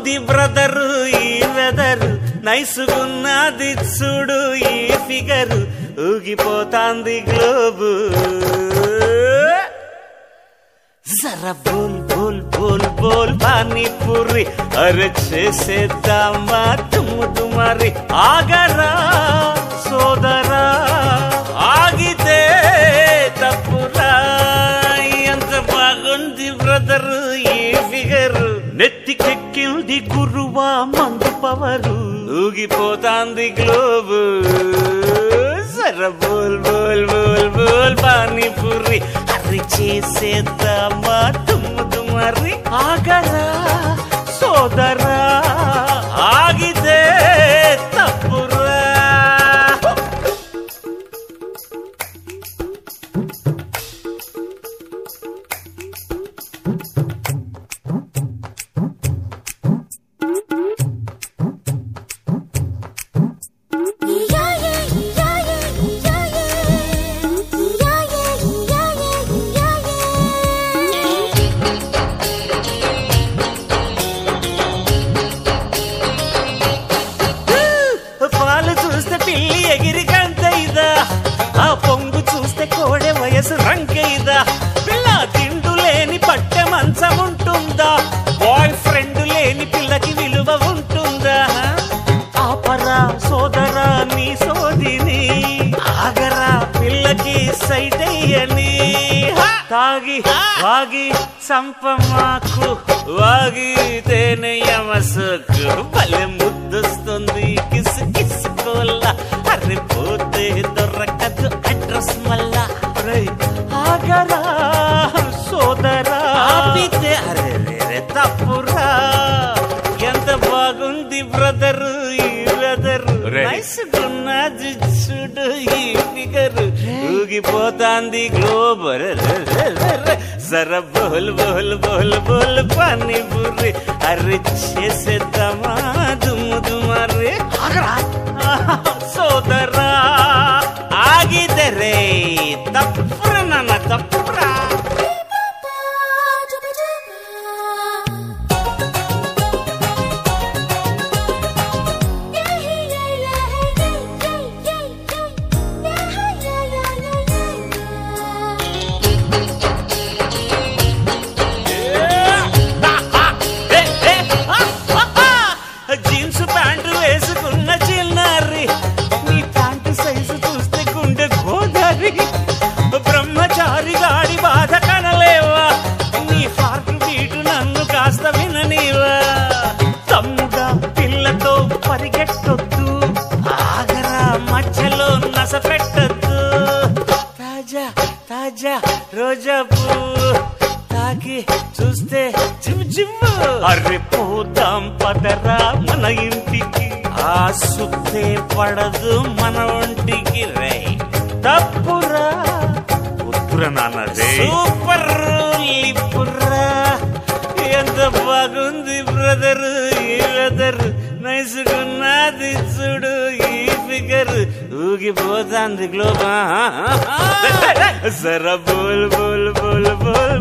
బాగుంది బ్రదరు ఈ వెదరు నైసుగున్నది చూడు ఈ ఫిగరు ఊగిపోతాంది గ్లోబు జర బోల్ బోల్ బోల్ బోల్ పానీపూరి అరే చేసేద్దామా తుమ్ము తుమారి ఆగరా సోదరా ఆగితే తప్పురా ఎంత బాగుంది బ్రదర్ ఈ ఫిగర్ నెత్తికెక్కింది గురువా మందు పవరు ఊగిపోతాంది గ్లోబు సర బోల్ బోల్ బోల్ బోల్ పానీపూరి అరి చేసేద్దామా తుమ్ము తుమరి ఆగరా సోదరా ఆగితే తప్పురా పాలు చూస్తే పిల్లి ఎగిరి కంతైదా ఆ పొంగు చూస్తే కోడె వయసు రంకైదా పిల్ల తిండు లేని పట్టె మంచం ఉంటుందా బాయ్ ఫ్రెండ్ లేని పిల్లకి విలువ ఉంటుందా ఆపరా సోదరా నీ సోదిని ఆగరా పిల్లకి సైట్ అయ్యని తాగి వాగి చంపమాకు వాగితేనే యమసుకు భలే ముద్దొస్తుంది కిసు కిసుకోల్ల అరే పోతే దొరకదు అడ్రస్ మళ్ళా రై ఆగరా సోదరా ఆపితే అరే రే తప్పురా ఎంత బాగుంది బ్రదర్ ఈ వెదర్ రే. నైస్గున్నది చూడు ఈ ఫిగర్ ఊగిపోతాంది గ్లోబర్ జర బోల్ బోల్ బోల్ బోల్ పానీ బుర్రి అర్రి చేసేద్దామా దుమ్ము దుమారి సోదరా ఆగిదరే తప్పురా నాన్న తప్పురా జీన్స్ ప్యాంటు వేసుకున్న చిన్నారి నీ ప్యాంటు సైజు చూస్తే గుండె గోదారి బ్రహ్మచారి గాడి బాధ కనలేవా నీ హార్ట్ బీటు నన్ను కాస్త విననీవా తమ్ముడా పిల్లతో పరిగెట్టొద్దు ఆగరా మధ్యలో నస పెట్టద్దు తాజా తాజా రోజా పువ్వు తాకి చూస్తే జిమ్ జిమ్ అర్రె పోదాం పదరా మన ఇంటికి ఆ సుత్తే పడదు మన ఒంటికి రే తప్పురా వద్దురా నాన్న రే సూపర్ లిప్పురా ఎంత బాగుంది బ్రదర్ ఈ వెదర్ నైసుకున్నది చూడు ఈ ఫిగర్ ఊగిపోతాంది గ్లోబా జర బోల్ బోల్ బోల్ బోల్ బోల్